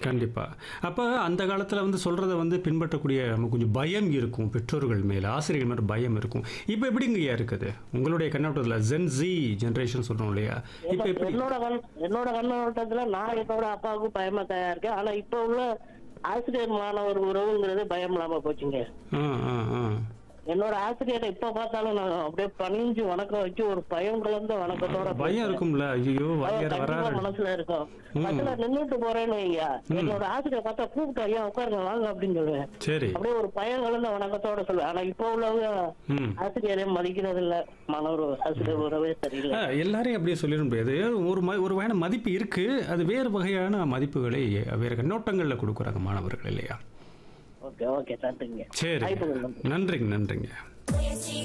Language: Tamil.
கண்டிப்பா. அப்ப அந்த காலத்துல வந்து சொல்றத வந்து பின்பற்றக்கூடிய நமக்கு கொஞ்சம் பயம் இருக்கும். பெற்றோர்கள் மேல, ஆசிரியர்கள் மேல பயம் இருக்கும். இப்ப எப்படிங்கய்யா இருக்குது? உங்களுடைய கண்ணோட்டத்துல ஜென் ஜி ஜெனரேஷன் சொல்றோம் இல்லையா? இப்ப என்ன- எப்படி? என்னோட கண் என்னோட கண்ணோட்டத்துல நான் என்னோட அப்பாவுக்கு பயமா தான் இருக்கேன் ஆனா இப்ப உள்ள ஆசிரியர் மாணவர் உறவுங்கிறது பயம் இல்லாம போச்சுங்க ஆ, ஆ, ஆ. என்னோட ஆசிரியரை இப்ப பார்த்தாலும் நான் அப்படியே பணிஞ்சு வணக்கம் வச்சு ஒரு பயம் கலந்த வணக்கத்தோட பயம் பேசுவேன். இருக்கும்ல. ஐயோ அவன் வாத்தியார் கண்டிப்பா வராரு. மனசுல இருக்கும் பஸ்ல நின்னுட்டு போறேன்னு வைங்க என்னோட ஆசிரியர் பார்த்தா கூப்பிட்டு ஐயா உட்காருங்க வாங்க அப்படின்னு சொல்லுவேன் சரி. அப்படியே ஒரு பயம் கலந்த வணக்கத்தோட சொல்லுவேன் ஆனா இப்ப உள்ளவங்க ம். ஆசிரியரை மதிக்கிறது இல்ல மாணவர் ஆசிரியர் உறவே சரியில்லை ஆ, எல்லாரையும் அப்படியே சொல்லிட முடியாது. ஒரு ம- ஒரு வகையான மதிப்பு இருக்கு. அது வேறு வகையான மதிப்புகளை வேறு கண்ணோட்டங்கள்ல கொடுக்குறாங்க மாணவர்கள் இல்லையா? ஓகே ஓகே நன்றிங்க சரி. வாய்ப்புக்கு நன்றி. நன்றிங்க நன்றிங்க. முயற்சி